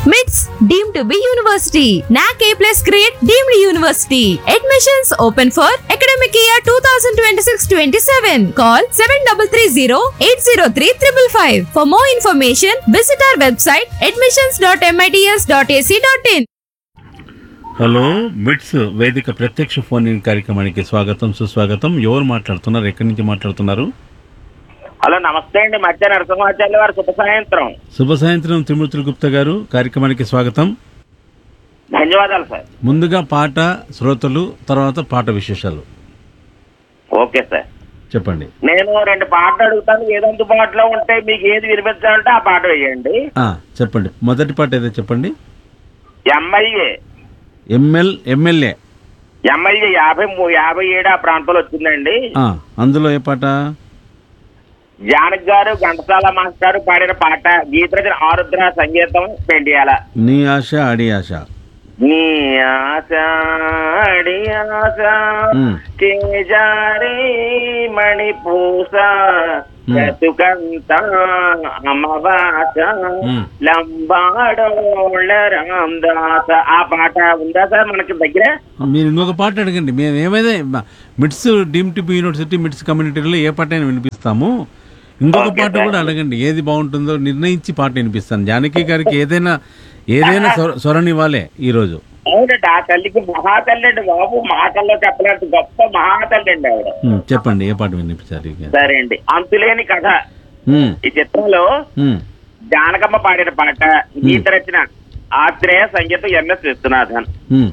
MITS deemed to be university. NAC A plus grade deemed university. Admissions open for academic year 2026-27. Call 7330-803-555. For more information, visit our website admissions.mits.ac.in. Hello MITS వేదిక ప్రత్యక్ష phone in కార్యక్రమానికి స్వాగతం సుస్వాగతం ఎవరు మాట్లాడుతున్నారు ఎక్కడి నుంచి మాట్లాడుతున్నారు హలో నమస్తే అండి మధ్య నరసింహాచార్య వారు శుభ సాయంత్రం శుభ సాయంత్రం త్రిమూర్తుల గుప్తా గారు కార్యక్రమానికి స్వాగతం ధన్యవాదాలు సార్ ముందుగా పాట శ్రోతలు తర్వాత పాట విశేషాలు ఓకే సార్ చెప్పండి నేను రెండు పాటలు అడుగుతాను ఏది అందుబాటులో ఉంటే మీకు ఏది వినిపించాలంటే ఆ పాట వేయండి ఆ, చెప్పండి మొదటి పాట ఏదో చెప్పండి ఎమ్మెల్యే ఎంఎల్ ఎమ్మెల్యే ఎమ్మెల్యే యాభై మూ- యాభై ఏడు ఆ ప్రాంతంలో వచ్చిందండి ఆ, అందులో ఏ పాట జానక్ గారు ఘంటసాల మాస్టర్ పాడిన పాట గీతరచన ఆరుద్ర సంగీతం పెండియాల నీ ఆశ అడి ఆశ నీ ఆశ అడి ఆశ ఉమ్. కేజారి మణిపూస ఉమ్. చతుకంత అమవాస ఉమ్. లంబాడోళ్ళ రామదాస ఆ పాట ఉందా సార్ మనకి దగ్గర మీరు ఇంకొక పాట అడగండి మేము ఏమైనా మ- మిట్స్ డీమ్ టు బి యూనివర్సిటీ మిట్స్ కమ్యూనిటీలో ఏ పాట అయినా వినిపిస్తాము ఇంకొక ఓకే, పాట సార్. కూడా అడగండి ఏది బాగుంటుందో నిర్ణయించి పాట వినిపిస్తాను జానకి గారికి ఏదైనా ఏదైనా స్వర- స్వరనివ్వాలే ఈరోజు అవునండి ఆ తల్లికి మహాతల్లి అండి బాబు మాటల్లో చెప్పలేంత గొప్ప మహాతల్లి అండి ఆవిడ ఉమ్, చెప్పండి ఏ పాట వినిపించారు ఇక? సరే అండి అంతులేని కథ ఉమ్, ఈ చిత్రంలో ఉమ్, జానకమ్మ పాడిన పాట గీత రచన ఆత్రేయ సంగీతం ఎంఎస్ విశ్వనాథన్ ఉమ్,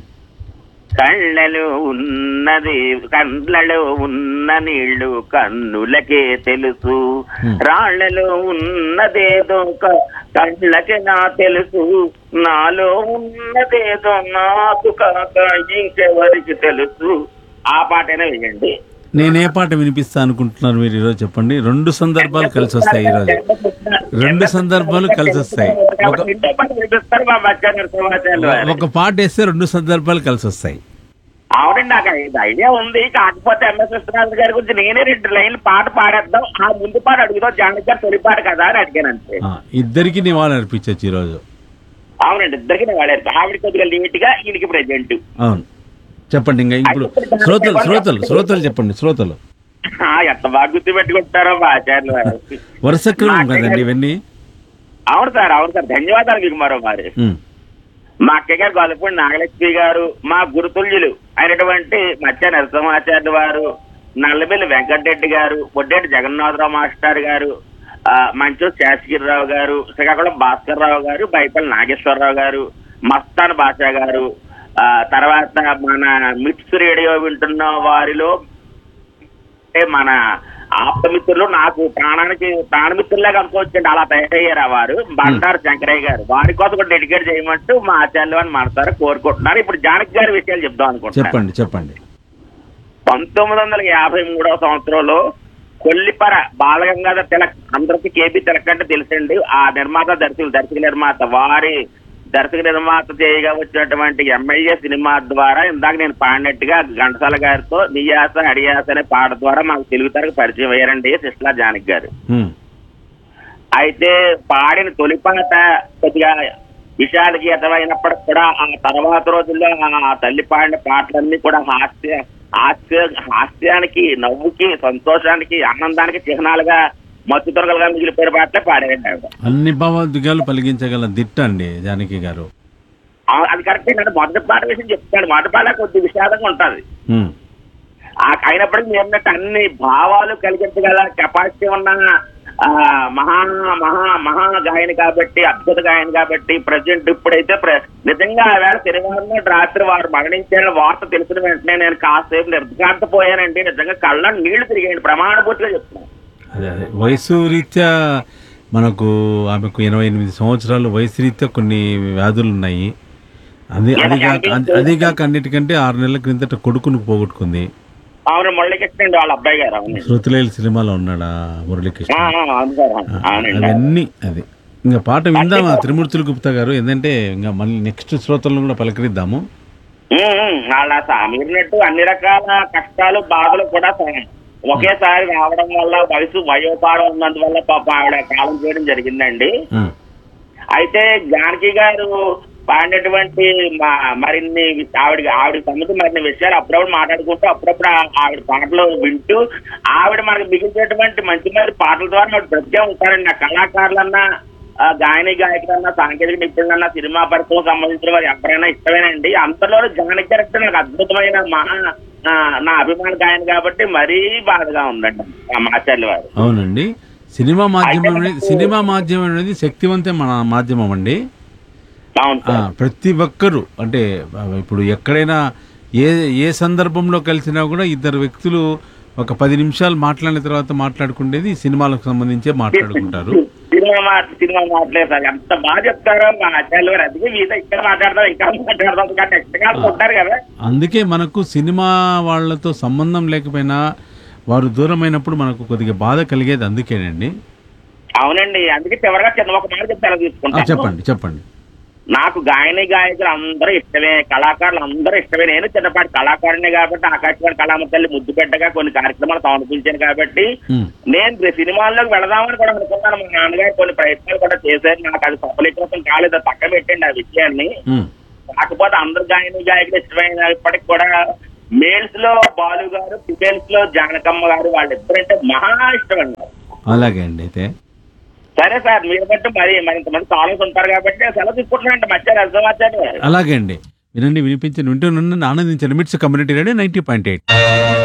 కళ్ళలో ఉన్నది కళ్ళలో ఉన్న నీళ్లు కన్నులకే తెలుసు Hmm. రాళ్లలో ఉన్నదేదో క- కళ్ళకి నా తెలుసు నాలో ఉన్నదేదో నాకు కాక ఇంకెవరికి తెలుసు ఆ పాటనే వేయండి నేను ఏ పాట వినిపిస్తా అనుకుంటున్నారు మీరు ఈరోజు చెప్పండి రెండు సందర్భాలు కలిసి వస్తాయి ఈరోజు రెండు సందర్భాలు కలిసి వస్తాయి ఒక రెండో పాట వినిపిస్తారు మా మధ్య నరసింహాచార్యులు వారు. ఒక పాట వేస్తే రెండు సందర్భాలు కలిసి వస్తాయి అవునండి నాకు ఇది ఐడియా ఉంది కాకపోతే ఎంఎస్ విశ్వనాథ్ గారి గురించి నేనే రెండు లైన్లు పాట పాడేద్దాం ఆ ముందు పాట అడుగుదాం జానకి గారు తొలి పాట కదా అని అడిగాను అంతే ఆ, ఇద్దరికి నివాళి అర్పించవచ్చు ఈరోజు అవునండి ఇద్దరికి నేను వాడారు ఆవిడ కొద్దిగా లేట్ గా ఈయనకి ప్రెజెంట్ అవును చెప్పండి ఇంకా ఇప్పుడు శ్రోతలు శ్రోతలు శ్రోతలు చెప్పండి శ్రోతలు ఎంత బాగా గుర్తు పెట్టుకుంటారో మా ఆచార్యులు వారు వరుస క్రమం కదండి ఇవన్నీ అవును సార్ అవును సార్ ధన్యవాదాలు మీకు మరో మరి ఉమ్, మా అక్కయ్య గారు గొల్లపూడి నాగలక్ష్మి గారు మా గురుతుల్యులు అయినటువంటి మత్స్య నరసింహాచార్య వారు నల్లబెల్లి వెంకటరెడ్డి గారు బొడ్డేటి జగన్నాథరావు మాస్టర్ గారు ఆ, మంచూరు శేషగిరిరావు గారు శ్రీకాకుళం భాస్కర్ రావు గారు బైపల్లి నాగేశ్వరరావు గారు మస్తాన్ బాషా గారు ఆ, తర్వాత మన మిట్స్ రేడియో వింటున్న వారిలో అంటే మన ఆప్తమిత్రులు నాకు ప్రాణానికి ప్రాణమిత్రులాగా అనుకోవచ్చండి అలా తయారయ్యారు ఆ వారు బండారు శంకరయ్య గారు వారి కోసం కూడా డెడికేట్ చేయమంటూ మా ఆచార్యులు అని మనసారా కోరుకుంటున్నారు ఇప్పుడు జానకి గారి విషయాలు చెప్దాం అనుకుంటున్నాను చెప్పండి చెప్పండి పంతొమ్మిది వందల యాభై మూడవ సంవత్సరంలో కొల్లిపర బాలగంగాధర్ తిలక్ అందరికీ కేబీ తిలక్ అంటే తెలుసండి ఆ నిర్మాత దర్శకులు దర్శక నిర్మాత వారి దర్శక నిర్మాత చేయగా వచ్చినటువంటి ఎమ్మెల్యే సినిమా ద్వారా ఇందాక నేను పాడినట్టుగా ఘంటసాల గారితో నియాస అడియాస అనే పాట ద్వారా మాకు తెలుగు తరకు పరిచయం అయ్యారండి సిస్లా జానకి గారు ఉమ్, అయితే పాడిన తొలి పాట కొద్దిగా విషయాలకి అర్థమైనప్పటికి కూడా ఆ తర్వాత రోజుల్లో ఆ తల్లి పాడిన పాటలన్నీ కూడా హాస్య హాస్య హాస్యానికి నవ్వుకి సంతోషానికి ఆనందానికి చిహ్నాలుగా మత్తు తొరగలుగా మిగిలిపోయిన పాటలే పాడారండి ఆవిడ అన్ని భావోద్వేగాలు పలిగించగల దిట్ట అండి జానకి గారు ఆ- అది కరెక్టే నేను మొదటి పాట విషయం చెప్తాను మొదటి పాట కొద్ది విషాదంగా ఉంటది ఉమ్, ఆ అయినప్పటికీ మీరు అన్నట్టు అన్ని భావాలు కలిగించగల కెపాసిటీ ఉన్న ఆ, మహా మహా మహా గాయని కాబట్టి అద్భుత గాయని కాబట్టి ప్రజెంట్ ఇప్పుడైతే ప్ర- నిజంగా ఆవేళ శనివారం నాడు రాత్రి వారు మరణించిన వార్త తెలిసిన వెంటనే నేను కాసేపు నిర్ఘాంతపోయానండి నిజంగా కళ్ళ నీళ్లు తిరిగాయండి ప్రమాణభూతిగా చెప్తున్నాను అదే అదే వయసు రీత్యా మనకు ఆమెకు ఎనభై ఎనిమిది సంవత్సరాలు వయసు రీత్యా కొన్ని వ్యాధులు ఉన్నాయి అది అదిగాక అదిగాక అన్నిటికంటే ఆరు నెలల క్రిందట కొడుకును పోగొట్టుకుంది అవును మురళీకృష్ణ అండి వాళ్ళ అబ్బాయి గారు అవునండి శృతిలేలు సినిమాలో ఉన్నాడా మురళీకృష్ణ ఆ, ఆ, అవును సార్ అవును. అవునండి అవన్నీ అది ఇంకా పాట విందామా త్రిమూర్తులు గుప్తా గారు ఏంటంటే ఇంకా మళ్ళీ నెక్స్ట్ శ్రోతలను కూడా పలకరిద్దాము ఉమ్, ఉమ్, వాళ్ళ సా- మీరినట్టు అన్ని రకాల కష్టాలు బాధలు కూడా స- ఒకేసారి రావడం వల్ల వయసు వయోపారం ఉన్నందువల్ల పాప ఆవిడ కాలం చేయడం జరిగిందండి ఉమ్, అయితే జానకి గారు పాడినటువంటి మా మరిన్ని ఆవిడ ఆవిడ సంబంధించి మరిన్ని విషయాలు అప్పుడప్పుడు మాట్లాడుకుంటూ అప్పుడప్పుడు ఆ- ఆవిడ పాటలు వింటూ ఆవిడ మనకు మిగిలినటువంటి మంచి మంచి పాటల ద్వారా ఆవిడ బ్రతికే ఉంటారండి ఆ కళాకారులన్నా ఆ గాయని గాయకులన్నా సాంకేతిక నిపుణులన్నా సినిమా పరిశ్రమకు సంబంధించిన వారు ఎవరైనా ఇష్టమేనండి అంతలో జానకి గారు అంటే నాకు అద్భుతమైన మహా ఆ, నా అభిమాన గాయని కాబట్టి మరీ బాధగా ఉందండి ఆ మాచార్య వారు అవునండి సినిమా మాధ్యమం అనేది సినిమా మాధ్యమం అనేది శక్తివంతం మన మాధ్యమం అండి అవును ఆ, సార్ ప్రతి ఒక్కరు అంటే ఆ, ఇప్పుడు ఎక్కడైనా ఏ ఏ సందర్భంలో కలిసినా కూడా ఇద్దరు వ్యక్తులు ఒక పది నిమిషాలు మాట్లాడిన తర్వాత మాట్లాడుకునేది సినిమాలకు సంబంధించే మాట్లాడుకుంటారు సినిమా మాట సినిమా మాట్లాడలేదు సార్ ఎంత బాగా చెప్తారో మా ఆచార్యులు గారు అందుకే మీతో ఇక్కడ మాట్లాడతారు ఇంకా మాట్లాడతాం కానీ నెక్స్ట్ గా ఉంటారు కదా అందుకే మనకు సినిమా వాళ్ళతో సంబంధం లేకపోయినా వారు దూరమైనప్పుడు మనకు కొద్దిగా బాధ కలిగేది అందుకేనండి అవునండి అందుకే చివరిగా చిన్న ఒక మాట చెప్తాను ఆ, తీసుకుంటాను చెప్పండి చెప్పండి నాకు గాయని గాయకులు అందరూ ఇష్టమే కళాకారులు అందరూ ఇష్టమే నేను చిన్నపాటి కళాకారుని కాబట్టి ఆకాశవాణి కళామతల్లి ముద్దు పెట్టగా కొన్ని కార్యక్రమాలు సమర్పించాను కాబట్టి ఉమ్, నేను సినిమాల్లోకి వెళదామని కూడా అనుకున్నాను మా నాన్నగారు కొన్ని ప్రయత్నాలు కూడా చేశారు నాకు అది సఫలీకృతం కాలేదు అది పక్క పెట్టండి ఆ విషయాన్ని ఉమ్. కాకపోతే అందరు గాయని గాయకులు ఇష్టమైనప్పటికీ కూడా మేల్స్ లో బాలు గారు ఫిమేల్స్ లో జానకమ్మ గారు వాళ్ళిద్దరంటే మహా ఇష్టం అండి అలాగే అండి అయితే సరే సార్ మీరు బట్టి మరి మరింత మంది కాలర్స్ ఉంటారు కాబట్టి సెలవు తీసుకుంటున్నానండి మధ్యాహ్నం అర్థమాచారు అలాగే అండి వినండి వినిపించండి వింటూ ఆనందించండి MITS community radio ninety point eight